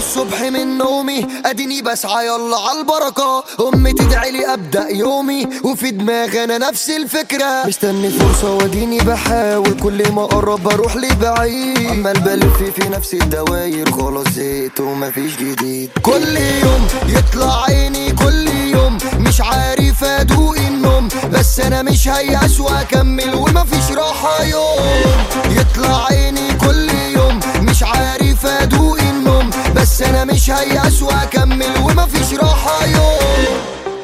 الصبح من نومي اديني بسعى يلا على البركة امي تدعي لي ابدا يومي وفي دماغي انا نفس الفكرة مستني فرصة واديني بحاول كل ما اقرب بروح لبعيد عمال بلف في نفس الدواير خلاص زهقت ومفيش جديد كل يوم يطلع عيني كل يوم مش عارف ادوق النوم بس انا مش هيأس واكمل ومفيش راحة يوم يطلع عيني كل يوم مش عارف ادوق النوم بس انا مش هيأس واكمل ومفيش راحة يوم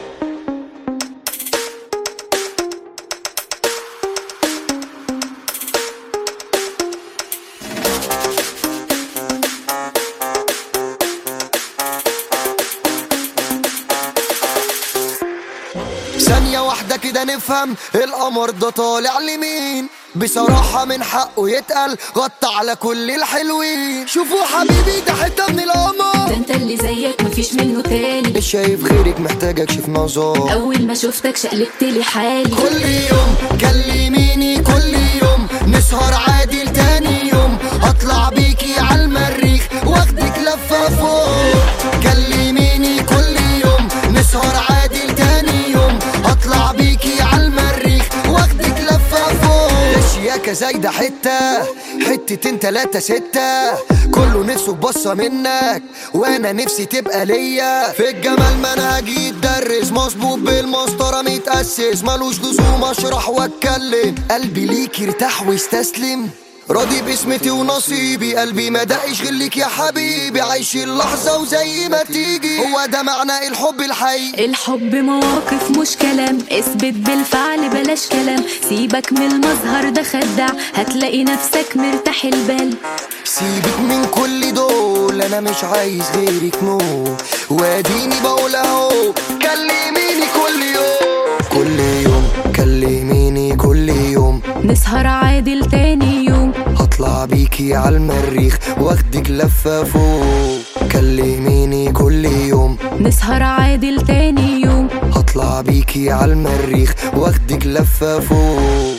ثانية واحدة كده نفهم القمر ده طالع لمين بصراحة من حقه يتقل غطى على كل الحلوين شوفوا حبيبي ده حتة من ده القمر انت اللي زيك مفيش منه تاني مش شايف غيرك محتاج اكشف نظر اول ما شفتك شقلبت لي حالي كل يوم كلميني كل يوم نسهر عادي لتاني يوم هطلع بيكي على المريخ واخدك لفة فوق كلميني كل يوم نسهر عادي لتاني يوم هطلع بيكي على المريخ واخدك لفة فوق ده شياكة زايدة حتة حتتين تلاتة ستة كله نفسه بصة منك وانا نفسي تبقى ليا في الجمال منهجي يتدرس مظبوط بالمسطرة متأسس ملوش لزوم اشرح واتكلم قلبي ليك يرتاح ويستسلم راضي باسمتي ونصيبي قلبي ما دقش غيرك يا حبيبي عايش اللحظة وزي ما تيجي هو ده معنى الحب الحقيقي الحب مواقف مش كلام اثبت بالفعل بلاش كلام سيبك من المظهر ده خدع هتلاقي نفسك مرتاح البال سيبك من كل دول انا مش عايز غيرك نو واديني بقول اهو كلميني كل يوم كل يوم كلميني كل يوم نسهر عادل تاني يوم هطلع بيكي على المريخ واخدك لفة فوق كلميني كل يوم نسهر عادل تاني يوم هطلع بيكي على المريخ واخدك لفة فوق